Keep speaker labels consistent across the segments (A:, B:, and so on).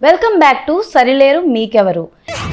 A: Welcome back to Sarileru మీకెవరు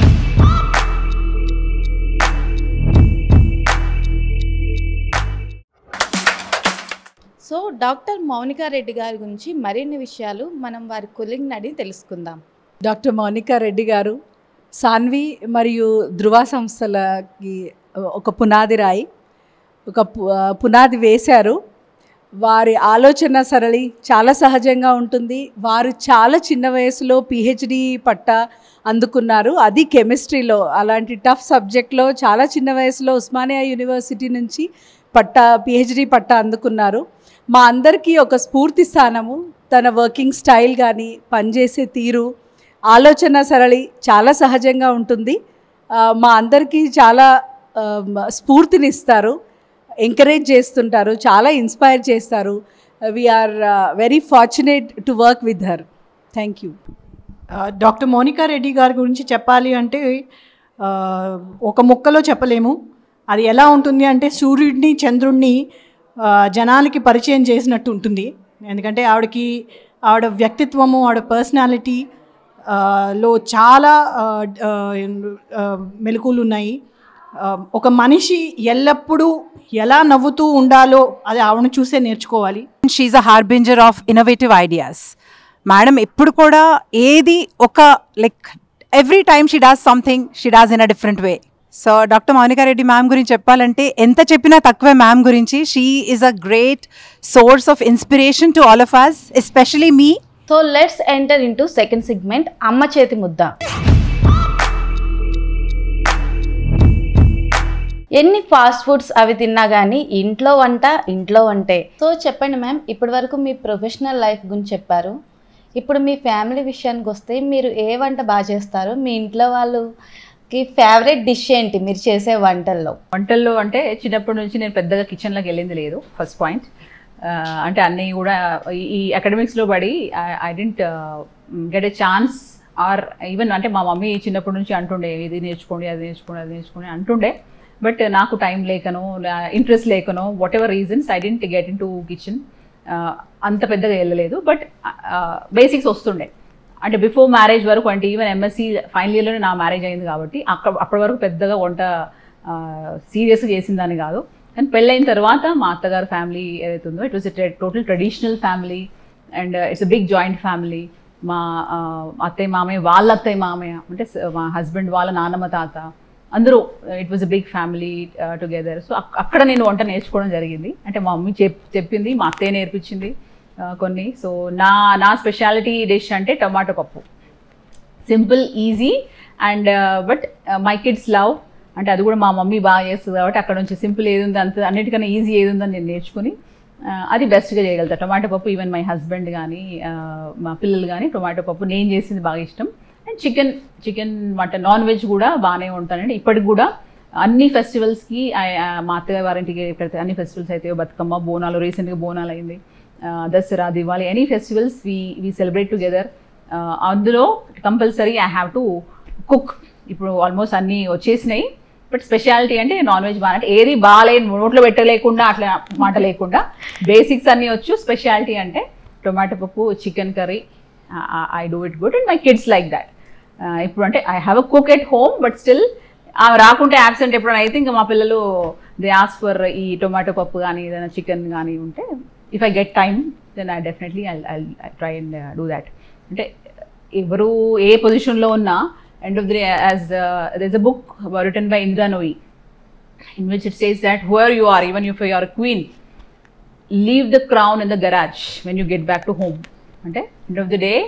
B: so doctor Mounika Reddy గారి గురించి మరిన్ని విషయాలు మనం వారి కొలింగ్ అడిగి తెలుసుకుందాం
C: డాక్టర్ మౌనికా రెడ్డి గారు సాన్వి మరియు ధృవ సంస్థలకి ఒక పునాది రాయి ఒక పు- ఆ, పునాది వేశారు వారి ఆలోచన సరళి చాలా సహజంగా ఉంటుంది వారు చాలా చిన్న వయసులో పిహెచ్డి పట్టా అందుకున్నారు అది కెమిస్ట్రీలో అలాంటి టఫ్ సబ్జెక్ట్లో చాలా చిన్న వయసులో ఉస్మానియా యూనివర్సిటీ నుంచి పట్టా పిహెచ్డి పట్టా అందుకున్నారు మా అందరికీ ఒక స్ఫూర్తి స్థానము తన వర్కింగ్ స్టైల్ కానీ పనిచేసే తీరు ఆలోచన సరళి చాలా సహజంగా ఉంటుంది ఆ, మా అందరికీ చాలా ఆ, స్ఫూర్తినిస్తారు ఎంకరేజ్ చేస్తుంటారు చాలా ఇన్స్పైర్ చేస్తారు we are very fortunate to work with her thank you
D: ఆ, డాక్టర్ మోనికా రెడ్డి గారి గురించి చెప్పాలి అంటే ఆ, ఒక ముక్కలో చెప్పలేము అది ఎలా ఉంటుంది అంటే సూర్యుడిని చంద్రుడిని ఆ, జనాలకి పరిచయం చేసినట్టు ఉంటుంది ఎందుకంటే ఆవిడకి ఆవిడ వ్యక్తిత్వము ఆవిడ పర్సనాలిటీ లో చాలా ఆ, ఆ, ఆ, మెలకువలు ఉన్నాయి ఆ, ఒక మనిషి ఎల్లప్పుడూ ఎలా నవ్వుతూ ఉండాలో అది ఆవిడను చూసే నేర్చుకోవాలి
E: she is a harbinger of innovative ideas madam ఎప్పుడు కూడా ఏది ఒక like every time she does something she does in a different way so doctor Mounika Reddy ma'am గురించి చెప్పాలంటే ఎంత చెప్పినా తక్కువే మ్యామ్ గురించి she is a great source of inspiration to all of us especially me
A: so let's enter into second segment అమ్మ చేతి ముద్ద ఎన్ని ఫాస్ట్ ఫుడ్స్ అవి తిన్నా కానీ ఇంట్లో వంట ఇంట్లో వంటే సో చెప్పండి మ్యామ్ ఇప్పటి వరకు మీ ప్రొఫెషనల్ లైఫ్ గురించి చెప్పారు ఇప్పుడు మీ ఫ్యామిలీ విషయానికి వస్తే మీరు ఏ వంట బాగా చేస్తారు మీ ఇంట్లో వాళ్ళకి ఫేవరెట్ డిష్ ఏంటి మీరు చేసే వంటల్లో
F: వంటల్లో అంటే చిన్నప్పటి నుంచి నేను పెద్దగా కిచెన్లోకి వెళ్ళింది లేదు ఫస్ట్ పాయింట్ అంటే అన్నీ కూడా ఈ- ఈ అకాడమిక్స్లో పడి I didn't get a chance or even అంటే మా మమ్మీ చిన్నప్పటి నుంచి అంటుండే ఇది నేర్చుకోండి అది నేర్చుకోండి అది నేర్చుకోండి అంటుండే బట్ నాకు టైం లేకనో ఇంట్రెస్ట్ లేకనో whatever reasons I didn't get into kitchen అంత పెద్దగా వెళ్ళలేదు బట్ బేసిక్స్ వస్తుండే అంటే బిఫోర్ మ్యారేజ్ వరకు అంటే ఈవెన్ ఎంఎస్సి ఫైనల్ ఇయర్లోనే నా మ్యారేజ్ అయింది కాబట్టి అక్కడ అప్పటి వరకు పెద్దగా వంట సీరియస్గా చేసిందని కాదు కానీ పెళ్ళైన తర్వాత మా అత్తగారు ఫ్యామిలీ ఏదైతే ఉందో it was total traditional family and it's a big joint family మా ఆ, అత్తయ్య మామయ్య వాళ్ళ అత్తయ్య మామయ్య అంటే స- మా హస్బెండ్ వాళ్ళ నాన్నమ్మ తాత అందరూ it was a big family together so అక్కడ నేను వంట నేర్చుకోవడం జరిగింది అంటే మా మమ్మీ చెప్ చెప్పింది మా అత్తయ్య నేర్పించింది ఆ, కొన్ని సో నా నా స్పెషాలిటీ డిష్ అంటే టమాటో పప్పు simple easy and but my kids love అంటే అది కూడా మా మమ్మీ బాగా చేస్తుంది కాబట్టి అక్కడ నుంచి సింపుల్ ఏది ఉంది అంత అన్నిటికన్నా ఈజీ ఏది ఉందని నేను నేర్చుకుని ఆ, అది బెస్ట్గా చేయగలుగుతా టొమాటో పప్పు ఈవెన్ మై హస్బెండ్ కానీ మా పిల్లలు కానీ టొమాటో పప్పు నేను చేసింది బాగా ఇష్టం and chicken chicken mutton non veg కూడా బాగానే ఉంటానండి ఇప్పటికి కూడా అన్ని ఫెస్టివల్స్కి మా అత్తగారి వారింటికి ఎక్కడైతే అన్ని ఫెస్టివల్స్ అయితే బతుకమ్మ బోనాలు రీసెంట్గా బోనాలు అయింది ఆ, Dasara Diwali any festivals we we celebrate together అందులో compulsory I have to cook ఇప్పుడు ఆల్మోస్ట్ అన్నీ వచ్చేసినాయి బట్ స్పెషాలిటీ అంటే నాన్ వెజ్ బాగా అంటే ఏది బాగాలే నోట్లో పెట్టలేకుండా అట్లా మాట లేకుండా బేసిక్స్ అన్నీ వచ్చు స్పెషాలిటీ అంటే టొమాటో పప్పు chicken curry I do it good and my kids like that ఇప్పుడు అంటే I have a cook at home but still ఆమె రాకుంటే యాబ్సెంట్ ఎప్పుడైనా అయితే ఇంకా మా పిల్లలు దే ఆస్ ఫర్ ఈ టొమాటో పప్పు కానీ ఏదైనా చికెన్ కానీ ఉంటే if I get time then I definitely I I try and do that అంటే ఎవరు ఏ పొజిషన్లో ఉన్నా end of the as there a book written by Indra Nooyi in which it says that whoever you are, even if you are a queen, leave the crown in the garage when you get back to home. అంటే end of the day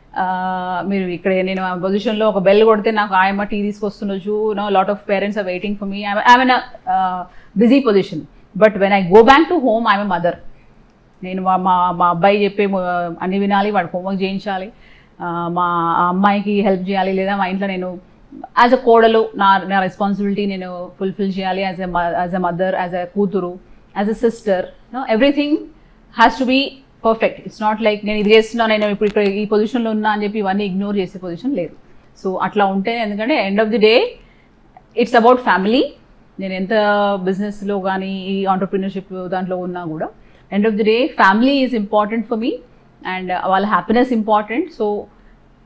F: మీరు ఇక్కడ నేను ఆ పొజిషన్లో ఒక bell కొడితే నాకు ఆయమ్మ టీ తీసుకొస్తుండొచ్చు no lot of parents are waiting for me I'm in busy position but when I go back to home I'm mother నేను మా మా మా అబ్బాయి చెప్పే మొ- అన్ని వినాలి వాడికి హోంవర్క్ చేయించాలి ఆ, మా అమ్మాయికి హెల్ప్ చేయాలి లేదా మా ఇంట్లో నేను యాజ్ అ కోడలు నా నా రెస్పాన్సిబిలిటీ నేను ఫుల్ఫిల్ చేయాలి as a as a mother as a కూతురు as a sister everything has to be perfect it's not like నేను ఇది చేస్తున్నా నేను ఇప్పుడు ఇక్కడ ఈ పొజిషన్లో ఉన్నా అని చెప్పి ఇవన్నీ ఇగ్నోర్ చేసే పొజిషన్ లేదు సో అట్లా ఉంటే ఎందుకంటే end of the day it's about family నేను ఎంత బిజినెస్లో కానీ ఈ ఆంటర్ప్రినర్షిప్ దాంట్లో ఉన్నా కూడా end of the day family is important for me and వాళ్ళ హ్యాపీనెస్ ఇంపార్టెంట్ సో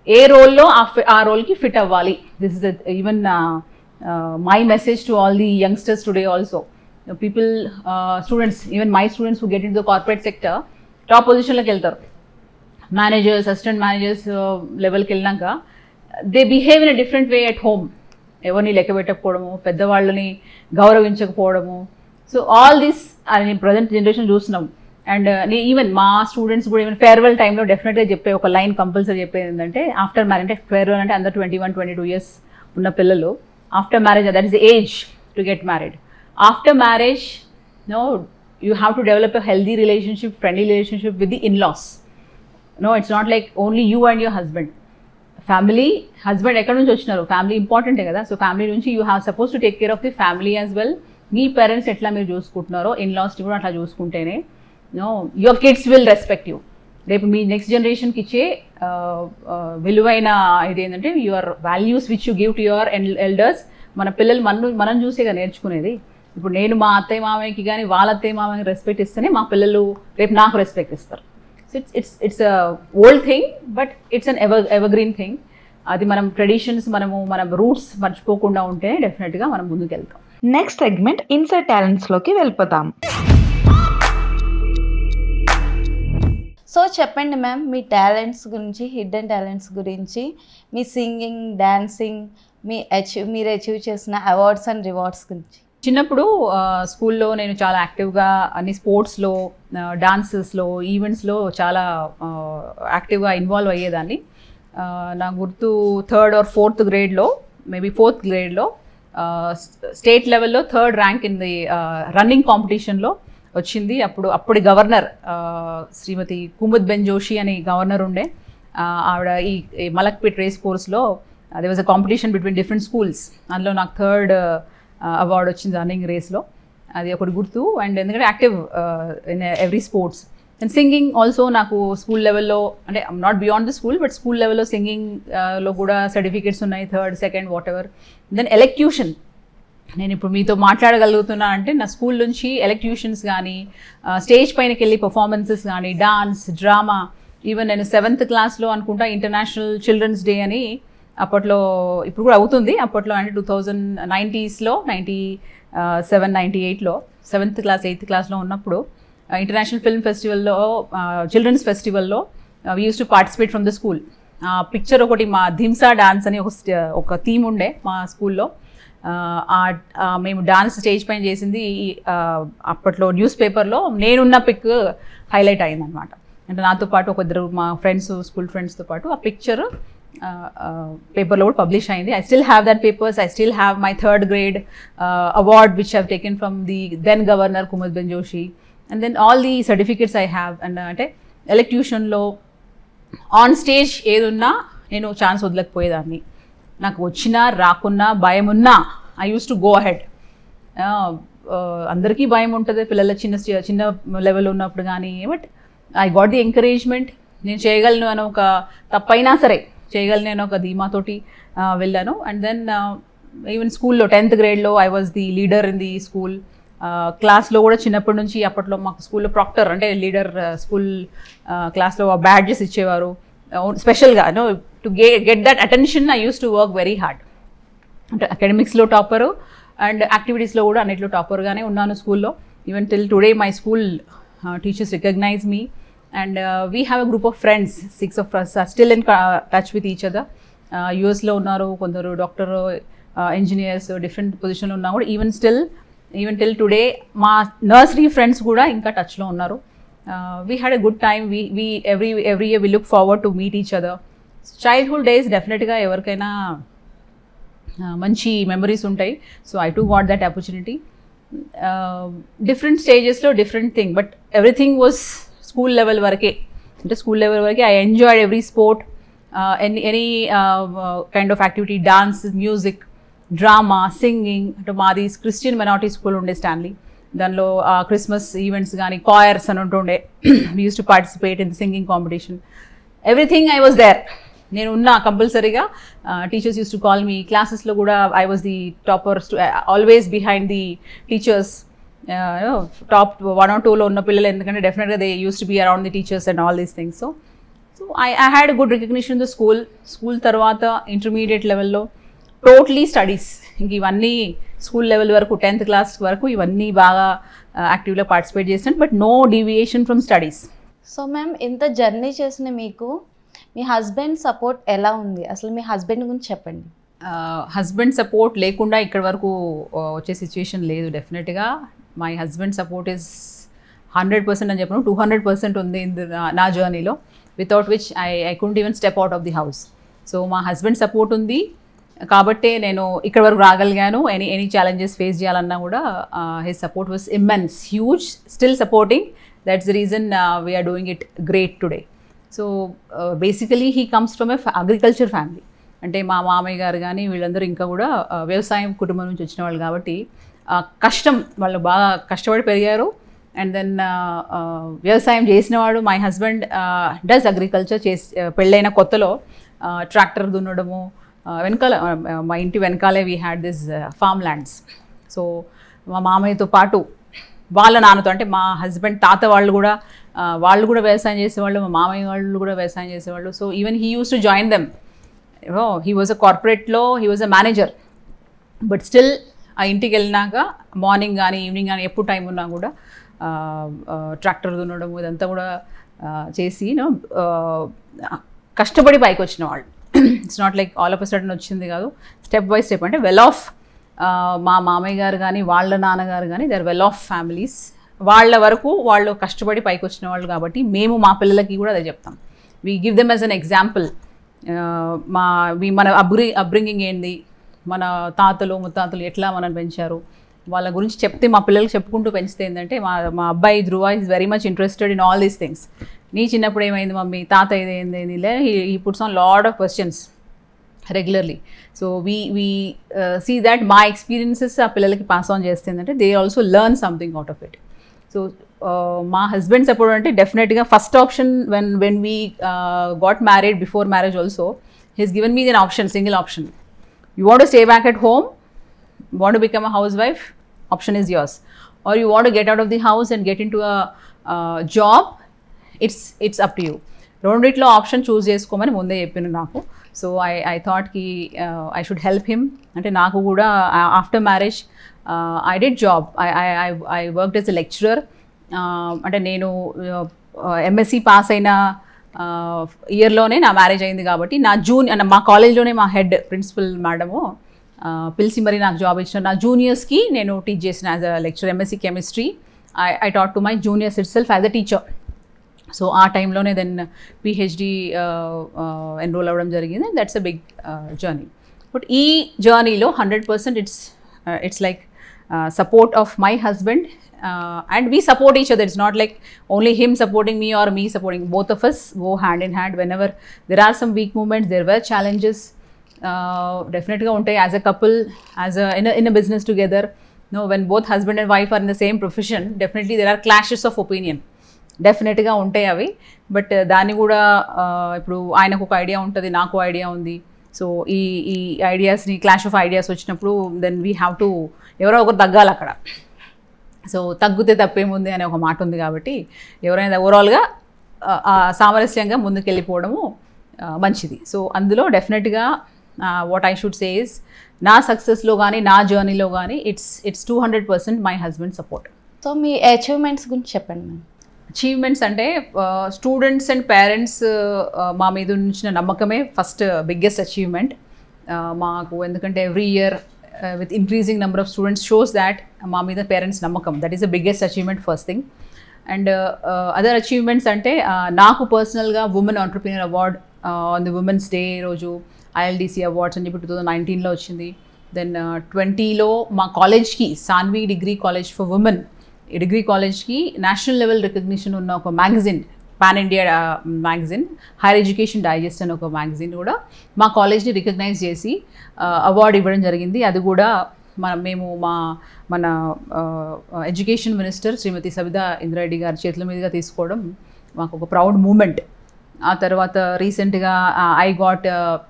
F: ఏ రోల్లో ఆ fi- ఆ రోల్కి ఫిట్ అవ్వాలి this is even my message to all the youngsters today also people students even my students who get in the corporate sector top పొజిషన్లోకి వెళ్తారు managers assistant managers లెవెల్కి వెళ్ళినాక they behave in a different way at home ఎవరిని లెక్క పెట్టకపోవడము పెద్దవాళ్ళని గౌరవించకపోవడము so all this అని ప్రజెంట్ జనరేషన్ చూస్తున్నాం అండ్ ఈవెన్ మా స్టూడెంట్స్ కూడా ఈవెన్ ఫేర్వెల్ టైంలో డెఫినెట్గా చెప్పే ఒక లైన్ కంపల్సరీ చెప్పేది ఏంటంటే ఆఫ్టర్ మ్యారేజ్ అంటే ఫేర్వెల్ అంటే అందరు twenty one twenty two years ఉన్న పిల్లలు after marriage that is age to get married after marriage no you have to develop a healthy relationship friendly relationship with the in laws no it's not like only you and your husband family husband ఎక్కడ నుంచి వచ్చినారు family ఇంపార్టెంటే కదా so family నుంచి you have suppose to take care of the family as well మీ parents ఎట్లా మీరు చూసుకుంటున్నారో in లాస్ని కూడా అట్లా చూసుకుంటేనే no your kids will respect you రేపు మీ నెక్స్ట్ జనరేషన్కి ఇచ్చే ఆ, ఆ, విలువైన ఇది ఏంటంటే your values which you give to your elders మన పిల్లలు మనం మనం చూసేగా నేర్చుకునేది ఇప్పుడు నేను మా అత్తయ్య మామయ్యకి కానీ వాళ్ళ అత్తయ్య మామయ్యకి రెస్పెక్ట్ ఇస్తేనే మా పిల్లలు రేపు నాకు రెస్పెక్ట్ ఇస్తారు so it's it's it's old thing but it's an ever evergreen thing అది మనం ట్రెడిషన్స్ మనము మన రూట్స్ మర్చిపోకుండా ఉంటే డెఫినెట్గా మనం ముందుకు వెళ్తాం
G: నెక్స్ట్ సెగ్మెంట్ ఇన్సైడ్ టాలెంట్స్ లోకి వెళ్ళిపోతాం
A: సో చెప్పండి మ్యామ్ మీ టాలెంట్స్ గురించి హిడెన్ టాలెంట్స్ గురించి మీ సింగింగ్ డాన్సింగ్ మీ అచీవ్ మీరు అచీవ్ చేసిన అవార్డ్స్ అండ్ రివార్డ్స్ గురించి
F: చిన్నప్పుడు ఆ, స్కూల్లో నేను చాలా యాక్టివ్గా అన్ని స్పోర్ట్స్లో డాన్సెస్లో ఈవెంట్స్లో చాలా ఆ, యాక్టివ్గా ఇన్వాల్వ్ అయ్యేదాన్ని ఆ, నా గుర్తు థర్డ్ ఆర్ ఫోర్త్ గ్రేడ్లో మేబీ ఫోర్త్ గ్రేడ్లో స్టేట్ లెవెల్లో third rank in the running కాంపిటీషన్లో వచ్చింది అప్పుడు అప్పటి గవర్నర్ శ్రీమతి కుముద్ బెన్ జోషి అని గవర్నర్ ఉండే ఆ, ఆవిడ ఈ ఈ మలక్పేట్ రేస్ కోర్స్లో అది was a competition between different schools అందులో నాకు థర్డ్ అవార్డ్ వచ్చింది రన్నింగ్ రేస్లో అది ఒకటి గుర్తు అండ్ ఎందుకంటే active in every sports and singing also నాకు స్కూల్ లెవెల్లో అంటే not beyond the school but school లెవెల్లో సింగింగ్ లో కూడా సర్టిఫికేట్స్ ఉన్నాయి third second whatever then elocution నేను ఇప్పుడు మీతో మాట్లాడగలుగుతున్నా అంటే నా స్కూల్ నుంచి ఎలక్ట్యూషన్స్ కానీ స్టేజ్ పైనకి వెళ్ళి పర్ఫార్మెన్సెస్ కానీ డాన్స్ డ్రామా ఈవెన్ నేను సెవెంత్ క్లాస్లో అనుకుంటా ఇంటర్నేషనల్ చిల్డ్రన్స్ డే అని అప్పట్లో ఇప్పుడు కూడా అవుతుంది అప్పట్లో అంటే టూ థౌజండ్ నైంటీస్లో నైంటీ సెవెన్ నైంటీ ఎయిట్లో సెవెంత్ క్లాస్ ఎయిత్ క్లాస్లో ఉన్నప్పుడు ఇంటర్నేషనల్ ఫిల్మ్ ఫెస్టివల్లో చిల్డ్రన్స్ ఫెస్టివల్లో we used to participate from the school ఆ పిక్చర్ ఒకటి మా ధింసా డాన్స్ అని ఒక st- ఒక థీమ్ ఉండే మా స్కూల్లో ఆ మేము డాన్స్ స్టేజ్ పైన చేసింది ఈ, ఆ, అప్పట్లో న్యూస్ పేపర్లో నేనున్న పిక్ హైలైట్ అయిందనమాట అంటే నాతో పాటు ఒక ఇద్దరు మా ఫ్రెండ్స్ స్కూల్ ఫ్రెండ్స్తో పాటు ఆ పిక్చర్ పేపర్లో కూడా పబ్లిష్ అయింది I still have that papers I still have my third grade award which have taken from the then governor Kumud Ben Joshi and then all the certificates I have and అంటే ఎలక్ట్యూషన్లో on stage ఏదున్నా నేను chance వదలకపోయేదాన్ని నాకు వచ్చినా రాకున్నా భయం ఉన్నా I used to go ahead అందరికీ భయం ఉంటుంది పిల్లల చిన్న చిన్న లెవెల్ ఉన్నప్పుడు కానీ but I got the encouragement నేను చేయగలను అని ఒక తప్పైనా సరే చేయగలను అని ఒక ధీమాతోటి ఆ, వెళ్ళాను అండ్ దెన్ ఈవెన్ స్కూల్లో టెన్త్ గ్రేడ్లో I was the leader in the school క్లాస్లో కూడా చిన్నప్పటి నుంచి అప్పట్లో మాకు స్కూల్లో ప్రాక్టర్ అంటే లీడర్ స్కూల్ క్లాస్లో బ్యాడ్జెస్ ఇచ్చేవారు స్పెషల్గా నో టు గే get that attention I used to work very hard అంటే అకాడమిక్స్లో టాపరు అండ్ యాక్టివిటీస్లో కూడా అన్నిట్లో టాపర్గానే ఉన్నాను స్కూల్లో even till today my school teachers recognise me and we have a group of friends six of us are still in touch with each other యూఎస్లో ఉన్నారు కొందరు డాక్టర్ ఇంజనీర్స్ డిఫరెంట్ పొజిషన్లో ఉన్నా కూడా even still even till today మా nursery friends కూడా ఇంకా టచ్లో ఉన్నారు we had a good time we we every every year we look forward to meet each other childhood days డెఫినెట్గా ఎవరికైనా ఆ, మంచి మెమరీస్ ఉంటాయి so I to got that opportunity different స్టేజెస్లో different thing but everything was school level వరకే అంటే school level వరకే I enjoyed every sport any any kind of activity dance music drama singing అంటే మాది క్రిస్టియన్ మెనారిటీ స్కూల్ ఉండే Stanley దానిలో Christmas events కానీ choirs అని ఉంటుండే we used to participate in singing competition everything I was there నేను ఉన్నా కంపల్సరీగా teachers used to call me క్లాసెస్లో కూడా I was the topper always behind the teachers top one or టూలో ఉన్న పిల్లలు ఎందుకంటే డెఫినెట్గా they used to be around the teachers and all these things so so I I had good recognition the school school తర్వాత intermediate లెవెల్లో totally studies ఇంక ఇవన్నీ school level వరకు టెన్త్ క్లాస్ వరకు ఇవన్నీ బాగా యాక్టివ్లో పార్టిసిపేట్ చేస్తాను but no deviation from studies
A: so ma'am ఇంత జర్నీ చేసిన మీకు మీ హస్బెండ్ సపోర్ట్ ఎలా ఉంది అసలు మీ హస్బెండ్ గురించి చెప్పండి
F: హస్బెండ్ సపోర్ట్ లేకుండా ఇక్కడ వరకు uh, వచ్చే సిచ్యుయేషన్ లేదు డెఫినెట్గా my husband support is hundred percent అని చెప్పను టూ హండ్రెడ్ పర్సెంట్ ఉంది in the- నా- నా జర్నీలో without which I I couldn't even step out of the house so మా హస్బెండ్ సపోర్ట్ ఉంది కాబట్టే నేను ఇక్కడ వరకు రాగలిగాను ఎనీ ఎనీ ఛాలెంజెస్ ఫేస్ చేయాలన్నా కూడా his support was immense huge still supporting that's the reason we are doing it great today so basically he comes from a agriculture family అంటే మా మామయ్య గారు కానీ వీళ్ళందరూ ఇంకా కూడా uh, వ్యవసాయం కుటుంబం నుంచి వచ్చిన వాళ్ళు కాబట్టి uh, కష్టం వాళ్ళు బాగా కష్టపడి పెరిగారు అండ్ దెన్ వ్యవసాయం చేసినవాడు మై హస్బెండ్ డస్ అగ్రికల్చర్ చేసి uh, పెళ్ళైన కొత్తలో ట్రాక్టర్ దున్నడము uh, వెనకాల uh, మా ఇంటి వెనకాలే we had this farm lands so మా మామయ్యతో పాటు వాళ్ళ నాన్నతో అంటే మా హస్బెండ్ తాత వాళ్ళు కూడా ఆ, వాళ్ళు కూడా వ్యవసాయం చేసేవాళ్ళు మా మామయ్య వాళ్ళు కూడా వ్యవసాయం చేసేవాళ్ళు so even he used to join them he was a కార్పొరేట్లో he was a manager but still ఆ ఇంటికి వెళ్ళినాక మార్నింగ్ కానీ ఈవినింగ్ కానీ ఎప్పుడు టైం ఉన్నా కూడా ట్రాక్టర్ దున్నడం ఇదంతా కూడా ఆ, చేసి యూనో కష్టపడి పైకి వచ్చిన వాళ్ళు it's not like all of a sudden వచ్చింది కాదు స్టెప్ బై స్టెప్ అంటే వెల్ ఆఫ్ మా మామయ్య గారు కానీ వాళ్ళ నాన్నగారు కానీ they are well off families వాళ్ళ వరకు వాళ్ళు కష్టపడి పైకి వచ్చిన వాళ్ళు కాబట్టి మేము మా పిల్లలకి కూడా అదే చెప్తాం we give them as an example మా మీ మన అబ్రి అబ్రింగింగ్ ఏంది మన తాతలు ముత్తాతలు ఎట్లా మనల్ని పెంచారు వాళ్ళ గురించి చెప్తే మా పిల్లలకి చెప్పుకుంటూ పెంచితే ఏంటంటే మా మా అబ్బాయి Dhruva is very much interested in all these things నీ చిన్నప్పుడు ఏమైంది మమ్మీ తాత ఇదేంది ఏంది లే he puts on lot of questions regularly so we we see that మా ఎక్స్పీరియన్సెస్ ఆ పిల్లలకి పాస్ ఆన్ చేస్తుందంటే they also learn something out of it so మా హస్బెండ్ సపోర్ట్ అంటే డెఫినెట్గా first option when when we got married before marriage also he's given me then option single option you want to stay back at home want to become a housewife option is yours or you want to get out of the house and get into a uh, job it's it's up to you రెండిట్లో option choose చేసుకోమని ముందే చెప్పిన నాకు so I I థాట్కి I should help him అంటే నాకు కూడా after marriage I did job I I I work as a lecturer అంటే నేను ఎంఎస్సి పాస్ అయిన ఇయర్లోనే నా మ్యారేజ్ అయింది కాబట్టి నా జూన్ మా కాలేజ్లోనే మా హెడ్ ప్రిన్సిపల్ మేడము ఆ, పిలిచి మరి నాకు జాబ్ ఇచ్చిన నా జూనియర్స్కి నేను టీచ్ చేసిన as a lecture MSc chemistry I I taught to my juniors itself as a teacher so ఆ టైంలోనే దెన్ పిహెచ్డి ఎన్రోల్ అవ్వడం జరిగింది that's a big journey but ఈ జర్నీలో hundred percent it's it's like support of my husband and we support each other it's not like only him supporting me or me supporting both of us go hand in hand whenever there are some weak moments there were challenges డెఫినెట్గా ఉంటాయి as a couple as a in in a business together no when both husband and wife are in the same profession definitely there are clashes of opinion డెఫినెట్గా ఉంటాయి అవి but దాన్ని కూడా uh, ఇప్పుడు ఆయనకు ఒక ఐడియా ఉంటుంది నాకు ఐడియా ఉంది సో ఈ ఈ ఐడియాస్ని క్లాష్ ఆఫ్ ఐడియాస్ వచ్చినప్పుడు దెన్ వీ హ్యావ్ టు ఎవరో ఒకరు తగ్గాలి అక్కడ సో తగ్గితే తప్పేముంది అనే ఒక మాట ఉంది కాబట్టి ఎవరైనా ఓవరాల్గా సామరస్యంగా ముందుకెళ్ళిపోవడము ఆ, మంచిది సో అందులో డెఫినెట్గా what I should say is నా సక్సెస్లో కానీ నా జర్నీలో కానీ it's it's two hundred percent my husband support
A: so మీ అచీవ్మెంట్స్ గురించి చెప్పండి మ్యామ్
F: అచీవ్మెంట్స్ అంటే స్టూడెంట్స్ అండ్ పేరెంట్స్ మా మీద ఉంచిన నమ్మకమే ఫస్ట్ బిగ్గెస్ట్ అచీవ్మెంట్ మాకు ఎందుకంటే every year with increasing number of students shows that మా మీద పేరెంట్స్ నమ్మకం that is the biggest achievement first thing and other achievements అంటే uh, నాకు పర్సనల్గా women entrepreneur award on the women's day రోజు ILDC awards అని చెప్పి టూ థౌజండ్ నైన్టీన్లో వచ్చింది దెన్ ట్వంటీలో మా కాలేజ్కి Sanvi degree college for women ఈ డిగ్రీ కాలేజ్కి నేషనల్ లెవెల్ రికగ్నిషన్ ఉన్న ఒక magazine pan India magazine higher education digest అని ఒక మ్యాగజిన్ కూడా మా కాలేజ్ని రికగ్నైజ్ చేసి అవార్డు ఇవ్వడం జరిగింది అది కూడా మన మేము మా మన ఎడ్యుకేషన్ మినిస్టర్ శ్రీమతి సబితా ఇంద్రారెడ్డి గారి చేతుల మీదుగా తీసుకోవడం మాకు ఒక ప్రౌడ్ మూమెంట్ ఆ తర్వాత రీసెంట్గా ఐ గాట్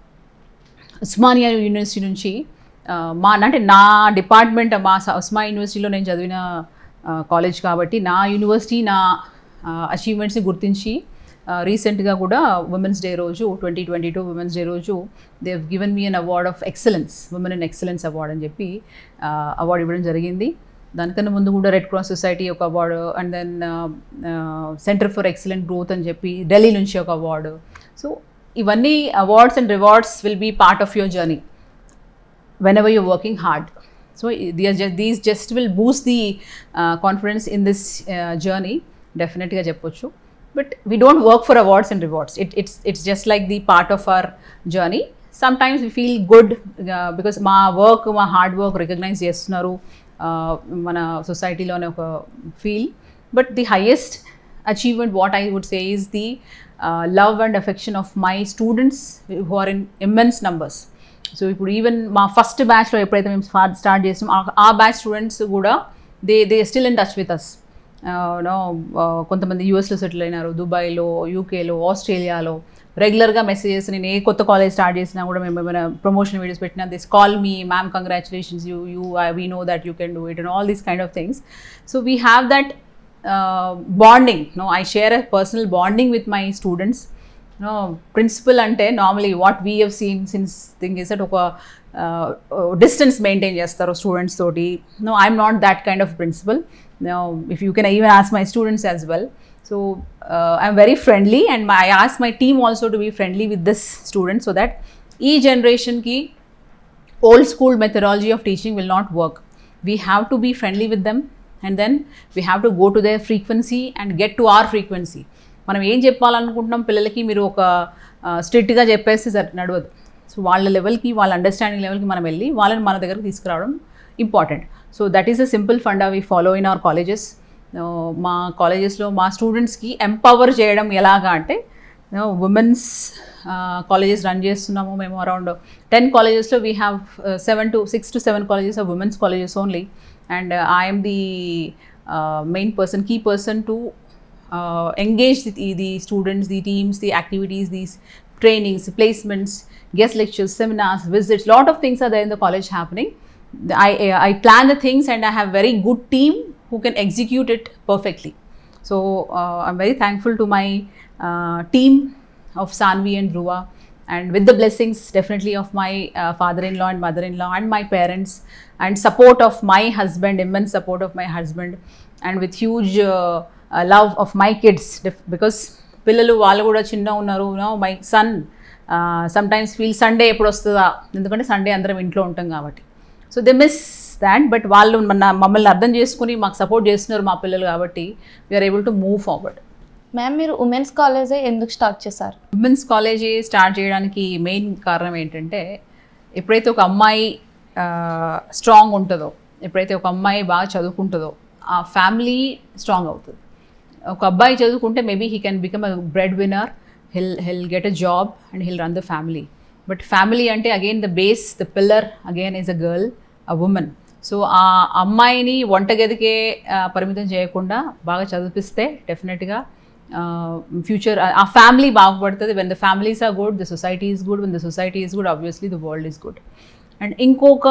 F: ఉస్మానియా యూనివర్సిటీ నుంచి ఆ, మా అంటే నా డిపార్ట్మెంట్ మా స- ఉస్మా యూనివర్సిటీలో నేను చదివిన కాలేజ్ కాబట్టి నా యూనివర్సిటీ నా అచీవ్మెంట్స్ని గుర్తించి రీసెంట్గా కూడా ఉమెన్స్ డే రోజు twenty twenty two women's day రోజు they have given me an award of excellence women in excellence award అని చెప్పి అవార్డు ఇవ్వడం జరిగింది దానికన్నా ముందు కూడా రెడ్ క్రాస్ సొసైటీ ఒక award and then centre for excellent growth అని చెప్పి ఢిల్లీ నుంచి ఒక అవార్డు సో ఇవన్నీ awards and rewards will be part of your journey whenever you're working hard. So i- they are just, these just will boost the uh, confidence in this uh, journey. డెఫినెట్గా చెప్పొచ్చు but we don't work for awards and rewards it it's it's just like the part of our journey sometimes we feel good because మా work మా hard work recognise చేస్తున్నారు uh, మన సొసైటీలోనే ఒక feel but the highest achievement what i would say is the uh, love and affection of my students who are in immense numbers so ఇప్పుడు even మా first బ్యాచ్లో ఎప్పుడైతే మేము స్టార్ట్ చేసాం ఆ బ్యాచ్ స్టూడెంట్స్ కూడా they they still in touch with us no కొంతమంది యూఎస్లో సెటిల్ అయినారు దుబాయ్లో యూకేలో ఆస్ట్రేలియాలో రెగ్యులర్గా మెసేజెస్ నేను ఏ కొత్త కాలేజ్ స్టార్ట్ చేసినా కూడా మేము ఏమైనా ప్రమోషన్ వీడియోస్ పెట్టినా this call me ma'am congratulations you you we know that you can do it and all these kind of things so we have that bonding no I share a personal bonding with my students no principal అంటే normally what we have seen since thing is that ఒక distance maintain చేస్తారు students తోటి no I'm not that kind of principal no if you can even as my students as well so I'm very friendly and my I as my team also to be friendly with this student so that ఈ జనరేషన్కి old school methodology of teaching will not work. We have to be friendly with them and then we have to go to their frequency and get to our frequency. మనం ఏం చెప్పాలనుకుంటున్నాం పిల్లలకి మీరు ఒక స్ట్రిక్ట్గా చెప్పేస్తే సరి నడవదు సో వాళ్ళ లెవెల్కి వాళ్ళ అండర్స్టాండింగ్ లెవెల్కి మనం వెళ్ళి వాళ్ళని మన దగ్గరకు తీసుకురావడం important so that is a simple funda we follow in our colleges మా కాలేజెస్లో మా స్టూడెంట్స్కి ఎంపవర్ చేయడం ఎలాగా అంటే ఉమెన్స్ కాలేజెస్ రన్ చేస్తున్నాము మేము అరౌండ్ టెన్ కాలేజెస్లో we have seven to six to seven colleges of women's colleges only and I'm the main person key person to engage the the students the teams the activities these trainings, placements, guest lectures, seminars, visits, lot of things are there in the college happening. I, I plan the things and I have very good team who can execute it perfectly. So uh, I'm very thankful to my uh, team of Sanvi and Dhruva and with the blessings definitely of my uh, father-in-law and mother-in-law and my parents and support of my husband, immense support of my husband and with huge uh, uh, love of my kids def- because పిల్లలు వాళ్ళు కూడా చిన్న ఉన్నారు no my son sometimes feel Sunday ఎప్పుడు వస్తుందా ఎందుకంటే Sunday అందరం ఇంట్లో ఉంటాం కాబట్టి so they miss that but వాళ్ళు మన మమ్మల్ని అర్థం చేసుకుని మాకు సపోర్ట్ చేస్తున్నారు మా పిల్లలు కాబట్టి we are able to move forward
A: ma'am మీరు ఉమెన్స్ కాలేజే ఎందుకు స్టార్ట్ చేశారు
F: ఉమెన్స్ కాలేజీ స్టార్ట్ చేయడానికి మెయిన్ కారణం ఏంటంటే ఎప్పుడైతే ఒక అమ్మాయి స్ట్రాంగ్ ఉంటుందో ఎప్పుడైతే ఒక అమ్మాయి బాగా చదువుకుంటుందో ఆ ఫ్యామిలీ స్ట్రాంగ్ అవుతుంది ఒక అబ్బాయి చదువుకుంటే maybe he can become a breadwinner he'll he'll get a job and he'll run the family but family అంటే again the base the pillar again is a girl a women so ఆ అమ్మాయిని వంటగదికే ఆ, పరిమితం చేయకుండా బాగా చదివిపిస్తే డెఫినెట్గా future ఆ family బాగుపడుతుంది when the families are good the society is good when the society is good obviously the world is good and ఇంకొక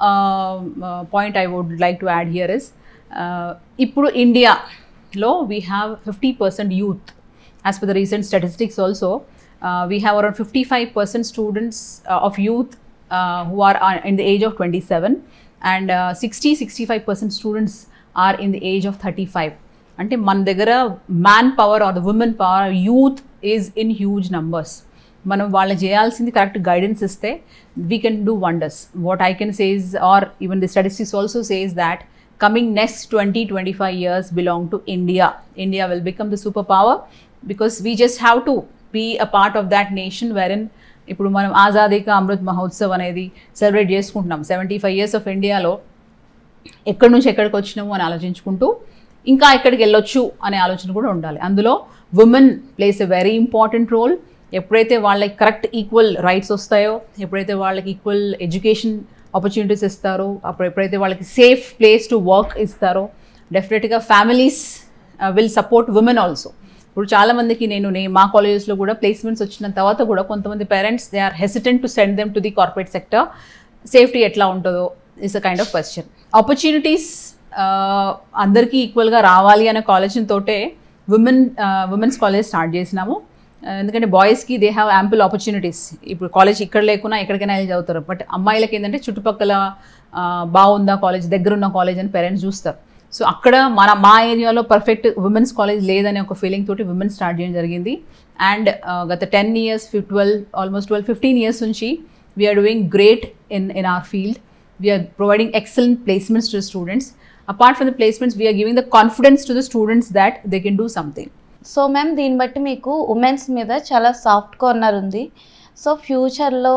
F: point I would like to add here is ఇప్పుడు ఇండియాలో we have fifty percent youth as per the recent statistics also we have around fifty five percent students of youth who are uh, in the age of 27 and uh, 60 65 percent students are in the age of 35 అంటే మన దగ్గర manpower or the women power youth is in huge numbers మనం వాళ్ళు చేయాల్సింది correct guidance ఇస్తే we can do wonders what I can says or even the statistics also says that coming next 20 25 years belong to india india will become the superpower because we just have to be a part of that nation wherein ఇప్పుడు మనం ఆజాదీ కా అమృత్ మహోత్సవ్ అనేది celebrate చేసుకుంటున్నాం seventy five years of ఇండియాలో ఎక్కడి నుంచి ఎక్కడికి వచ్చినాము అని ఆలోచించుకుంటూ ఇంకా ఎక్కడికి వెళ్ళొచ్చు అనే ఆలోచన కూడా ఉండాలి అందులో women plays a very important role ఎప్పుడైతే వాళ్ళకి కరెక్ట్ ఈక్వల్ రైట్స్ వస్తాయో ఎప్పుడైతే వాళ్ళకి ఈక్వల్ ఎడ్యుకేషన్ ఆపర్చునిటీస్ ఇస్తారో అప్పుడు ఎప్పుడైతే వాళ్ళకి సేఫ్ ప్లేస్ టు వర్క్ ఇస్తారో డెఫినెట్గా families will support women also ఇప్పుడు చాలామందికి నేను నే మా కాలేజెస్లో కూడా ప్లేస్మెంట్స్ వచ్చిన తర్వాత కూడా కొంతమంది parents they are hesitant to send them to the corporate sector safety ఎట్లా ఉంటుందో is a kind of question opportunities అందరికీ ఈక్వల్గా రావాలి అనే కాలేజన్ తోటే ఉమెన్ ఉమెన్స్ కాలేజ్ స్టార్ట్ చేసినాము Uh, ఎందుకంటే బాయ్స్కి దే హ్యావ్ యాంపుల్ ఆపర్చునిటీస్ ఇప్పుడు కాలేజ్ ఇక్కడ లేకున్నా ఎక్కడికైనా వెళ్ళి చదువుతారు బట్ అమ్మాయిలకి ఏంటంటే చుట్టుపక్కల uh, బాగుందా కాలేజ్ దగ్గరున్న కాలేజ్ అని పేరెంట్స్ చూస్తారు సో అక్కడ మన మా ఏరియాలో పర్ఫెక్ట్ ఉమెన్స్ కాలేజ్ లేదనే ఒక ఫీలింగ్ తోటి ఉమెన్ స్టార్ట్ చేయడం జరిగింది అండ్ గత ten years twelve almost twelve fifteen years నుంచి we are doing great in in our field we are providing excellent placements to students apart from the placements we are giving the confidence to the students that they can do something
A: so ma'am దీన్ని బట్టి మీకు women's మీద చాలా soft corner ఉంది సో ఫ్యూచర్లో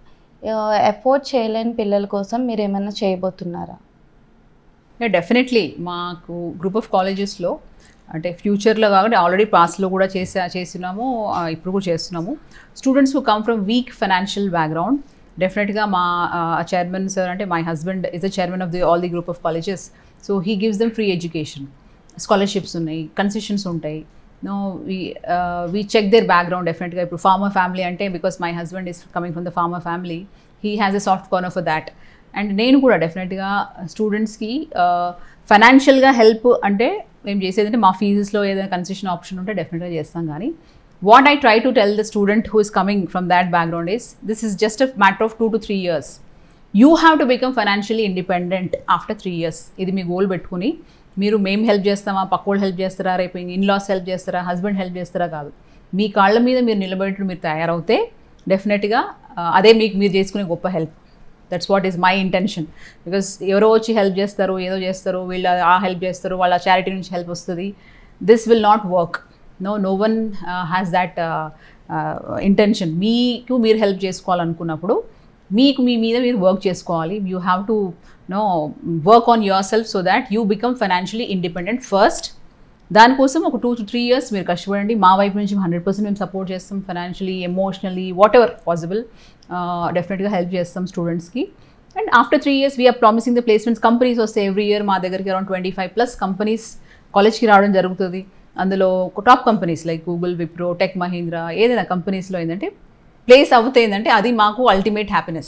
A: afford చేయలేని పిల్లల కోసం మీరు ఏమైనా చేయబోతున్నారా
F: డెఫినెట్లీ మాకు గ్రూప్ ఆఫ్ కాలేజెస్లో అంటే ఫ్యూచర్లో కాబట్టి ఆల్రెడీ పాస్లో కూడా చేసా చేస్తున్నాము ఆ, ఇప్పుడు కూడా చేస్తున్నాము students who come from weak financial background డెఫినెట్గా మా చైర్మన్ సార్ అంటే my husband is the chairman of the all the group of colleges so he gives them free education scholarships ఉన్నాయి కన్సెషన్స్ ఉంటాయి no we we check their background డెఫినెట్గా ఇప్పుడు farmer family అంటే because my husband is coming from the farmer family he has a soft corner for that and నేను కూడా డెఫినెట్గా స్టూడెంట్స్కి ఫైనాన్షియల్గా హెల్ప్ అంటే మేము చేసేది అంటే మా ఫీజెస్లో ఏదైనా కన్సెషన్ ఆప్షన్ ఉంటే డెఫినెట్గా చేస్తాం కానీ what I try to tell the student who is coming from that background is this is just a matter of two to three years you have to become financially independent after three years ఇది మీ goal పెట్టుకుని మీరు మేము help చేస్తామా పక్కోళ్ళు help చేస్తారా రేపు in laws help చేస్తారా husband help చేస్తారా కాదు మీ కాళ్ళ మీద మీరు నిలబెట్టి మీరు తయారవుతే డెఫినెట్గా అదే మీకు మీరు చేసుకునే గొప్ప help that's what is my intention because ఎవరో వచ్చి హెల్ప్ చేస్తారు ఏదో చేస్తారు వీళ్ళు ఆ హెల్ప్ చేస్తారు వాళ్ళ చారిటీ నుంచి హెల్ప్ వస్తుంది this will not work no no one has that intention మీకు మీరు హెల్ప్ చేసుకోవాలనుకున్నప్పుడు మీకు మీ మీద మీరు వర్క్ చేసుకోవాలి you have to no work on yourself so that you become financially independent first దానికోసం ఒక టూ టు త్రీ ఇయర్స్ మీరు కష్టపడండి మా వైపు నుంచి హండ్రెడ్ పర్సెంట్ మేము సపోర్ట్ చేస్తాం financially emotionally whatever possible డెఫినెట్గా హెల్ప్ చేస్తాం స్టూడెంట్స్కి and after three years we are promising the placements companies వస్తే ఎవ్రీ ఇయర్ మా దగ్గరికి around twenty five plus companies కాలేజ్కి రావడం జరుగుతుంది అందులో top companies like Google Wipro Tech Mahindra ఏదైనా కంపెనీస్లో ఏంటంటే ప్లేస్ అవుతే ఏంటంటే అది మాకు అల్టిమేట్ హ్యాపీనెస్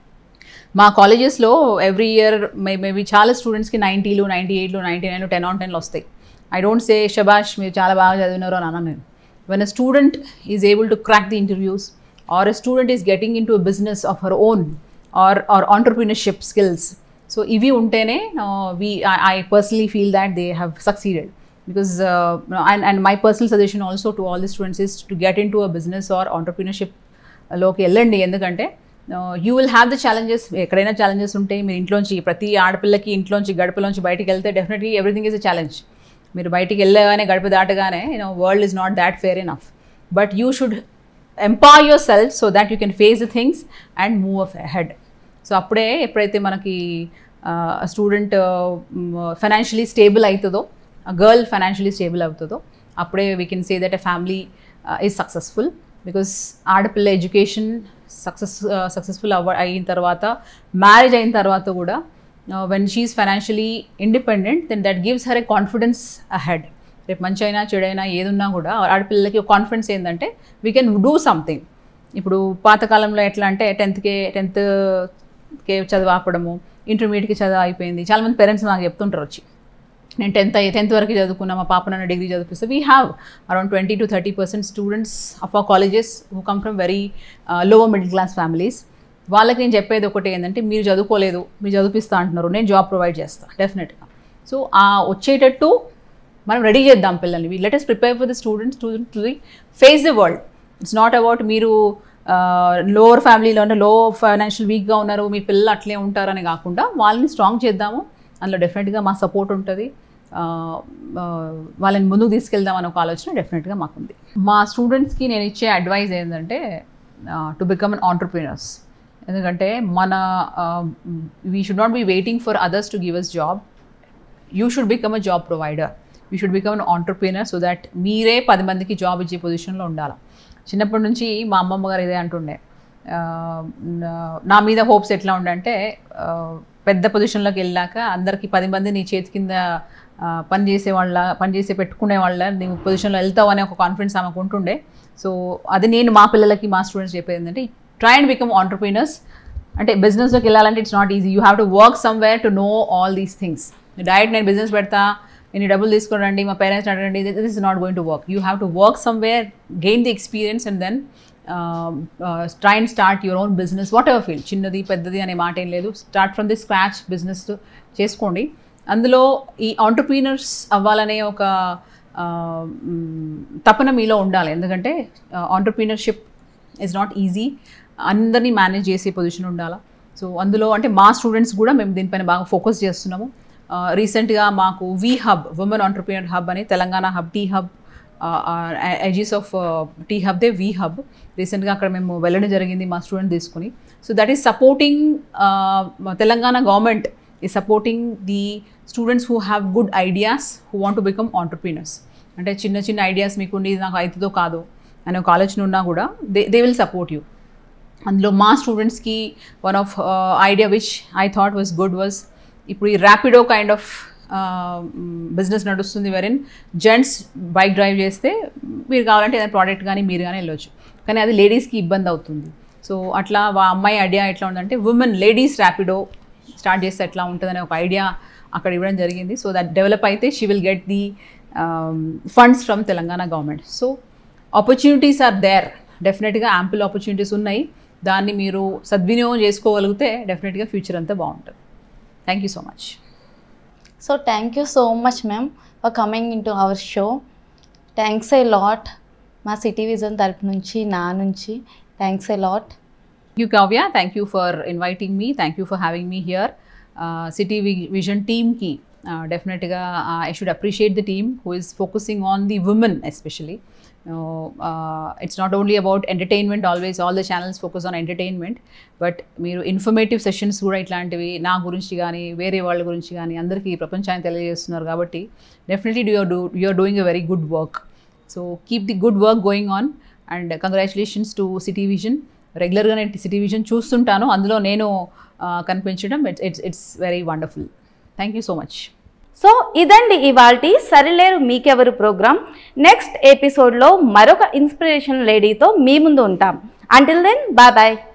F: మా కాలేజెస్లో ఎవ్రీ ఇయర్ మే మేబీ చాలా స్టూడెంట్స్కి నైంటీలు నైంటీ ఎయిట్లు నైంటీ నైన్ టెన్ ఆన్ టెన్లు వస్తాయి ఐ డోంట్ సే షబాష్ మీరు చాలా బాగా చదివినారు అని అన్నాను నేను when a student is able to crack the interviews or a student is getting into a business of her own or or entrepreneurship skills so ఇవి ఉంటేనే we I personally feel that they have succeeded because uh, and, and my personal suggestion also to all the students is to get into a business or entrepreneurship లోకి వెళ్ళండి ఎందుకంటే you will have the challenges ఎక్కడైనా challenges ఉంటాయి మీరు ఇంట్లోంచి ప్రతి ఆడపిల్లకి ఇంట్లోంచి గడపలోంచి బయటికి వెళ్తే definitely everything is a challenge మీరు బయటికి వెళ్ళగానే గడప దాటగానే you know world is not that fair enough but you should empower yourself so that you can face the things and move ahead so అప్పుడే ఎప్పుడైతే మనకి స్టూడెంట్ ఫైనాన్షియలీ స్టేబుల్ అవుతుందో girl financially stable అవుతుందో అప్పుడే we can say that a family is successful because ఆడపిల్ల education success successful అవ్వ అయిన తర్వాత మ్యారేజ్ అయిన తర్వాత కూడా when she is financially independent then that gives her a confidence ahead రేపు మంచి అయినా చెడైనా ఏదున్నా కూడా ఆడపిల్లలకి ఒక కాన్ఫిడెన్స్ ఏంటంటే వీ కెన్ డూ సంథింగ్ ఇప్పుడు పాతకాలంలో ఎట్లా అంటే టెన్త్కే టెన్త్కే చదువు ఆపడము ఇంటర్మీడియట్కి చదువు అయిపోయింది చాలామంది పేరెంట్స్ నాకు చెప్తుంటారు వచ్చి నేను టెన్త్ అయ్యి టెన్త్ వరకు చదువుకున్నా మా పాప నన్ను డిగ్రీ చదివిస్తే we have around twenty to thirty percent students of ఆ colleges who come from very lower middle class families వాళ్ళకి నేను చెప్పేది ఒకటి ఏంటంటే మీరు చదువుకోలేదు మీరు చదివిస్తా అంటున్నారు నేను జాబ్ ప్రొవైడ్ చేస్తాను డెఫినెట్గా సో ఆ వచ్చేటట్టు మనం రెడీ చేద్దాం పిల్లల్ని let's prepare for the students to to the face the world it's not about మీరు లోవర్ ఫ్యామిలీలో అంటే లో ఫైనాన్షియల్ వీక్గా ఉన్నారు మీ పిల్లలు అట్లే ఉంటారని కాకుండా వాళ్ళని స్ట్రాంగ్ చేద్దాము అందులో డెఫినెట్గా మా సపోర్ట్ ఉంటుంది వాళ్ళని ముందుకు తీసుకెళ్దాం అనే ఒక ఆలోచన డెఫినెట్గా మాకుంది మా స్టూడెంట్స్కి నేను ఇచ్చే అడ్వైజ్ ఏంటంటే టు బికమ్ అన్ ఆంటర్ప్రీనర్స్ ఎందుకంటే మన we should not be waiting for others to give us job you should become a job provider you should become an entrepreneur so that మీరే పది మందికి జాబ్ ఇచ్చే పొజిషన్లో ఉండాలి చిన్నప్పటి నుంచి మా అమ్మమ్మ గారు ఇదే అంటుండే నా మీద హోప్స్ ఎట్లా ఉండంటే పెద్ద పొజిషన్లోకి వెళ్ళాక అందరికి పది మంది నీ చేతి కింద పని చేసే వాళ్ళ పని చేసే పెట్టుకునే వాళ్ళ నీ పొజిషన్లో వెళ్తావు అనే ఒక కాన్ఫిడెన్స్ ఆమెకు ఉంటుండే సో అది నేను మా పిల్లలకి మా స్టూడెంట్స్ చెప్పేది ఏంటంటే ట్రై అండ్ బికమ్ ఆంటర్ప్రీనర్స్ అంటే బిజినెస్లోకి వెళ్ళాలంటే it's not easy you have to work somewhere to know all these things direct నేను బిజినెస్ పెడతా ఇన్ని డబ్బులు తీసుకోరండి మా పేరెంట్స్ అడగండి this is not going to work you have to work somewhere gain the experience and then try and start your own business whatever field చిన్నది పెద్దది అనే మాట ఏం లేదు start from the scratch business చేసుకోండి అందులో ఈ ఆంటర్ప్రీనర్స్ అవ్వాలనే ఒక ఆ, మ్, తపన మీలో ఉండాలి ఎందుకంటే ఆంటర్ప్రీనర్షిప్ ఇస్ నాట్ ఈజీ అందరినీ మేనేజ్ చేసే పొజిషన్ ఉండాలా సో అందులో అంటే మా స్టూడెంట్స్ కూడా మేము దీనిపైన బాగా ఫోకస్ చేస్తున్నాము రీసెంట్గా మాకు we hub women entrepreneur hub అని Telangana hub T hub aegis of T hub they we hub రీసెంట్గా అక్కడ మేము వెళ్ళడం జరిగింది మా స్టూడెంట్ తీసుకుని so that is supporting Telangana government ఈ supporting the students who have good ideas who want to become entrepreneurs అంటే చిన్న చిన్న ఐడియాస్ మీకు ఉండి ఇది నాకు అవుతుందో కాదో అనే ఒక ఆలోచన ఉన్నా కూడా they they will support you అందులో మా స్టూడెంట్స్కి one of idea which I thought was good was ఇప్పుడు ఈ ర్యాపిడో కైండ్ ఆఫ్ బిజినెస్ నడుస్తుంది వెరిన్ జెంట్స్ బైక్ డ్రైవ్ చేస్తే మీరు కావాలంటే ఏదైనా ప్రోడక్ట్ కానీ మీరు కానీ వెళ్ళొచ్చు కానీ అది లేడీస్కి ఇబ్బంది అవుతుంది సో అట్లా వా అమ్మాయి ఐడియా ఎట్లా ఉందంటే ఉమెన్ లేడీస్ ర్యాపిడో స్టార్ట్ చేస్తే ఎట్లా ఉంటుందనే ఒక ఐడియా అక్కడ ఇవ్వడం జరిగింది సో దట్ డెవలప్ అయితే she will get the funds from Telangana government so opportunities are there డెఫినెట్గా యాంపుల్ ఆపర్చునిటీస్ ఉన్నాయి దాన్ని మీరు సద్వినియోగం చేసుకోగలిగితే డెఫినెట్గా ఫ్యూచర్ అంతా బాగుంటుంది thank you so much
A: so thank you so much ma'am for coming in to our show thanks a lot మా సిటీ విజన్ తరపు నుంచి నా నుంచి thanks a lot
F: Thank you, Kavya. Thank you for inviting me. Thank you for having me here. Uh, City Vi- Vision team ki uh, definitely uh, I should appreciate the team who is focusing on the women especially. You know, uh, it's not only about entertainment always all the channels focus on entertainment but మీరు informative sessions కూడా ఇట్లాంటివి నా గురించి కానీ వేరే వాళ్ళ గురించి కానీ అందరికీ ప్రపంచాన్ని తెలియజేస్తున్నారు కాబట్టి definitely do your do you're doing a very good work so keep the good work going on and congratulations to city vision రెగ్యులర్గా నేను సిటీ విజన్ చూస్తుంటాను అందులో నేను ఆ, కనిపించడం it's it's it's very wonderful thank you so much
A: so ఇదండి ఇవాల్టి సరిలేరు మీకెవరు ప్రోగ్రామ్ నెక్స్ట్ ఎపిసోడ్లో మరొక ఇన్స్పిరేషన్ లేడీతో మీ ముందు ఉంటాం అంటిల్ దెన్ బాయ్ బాయ్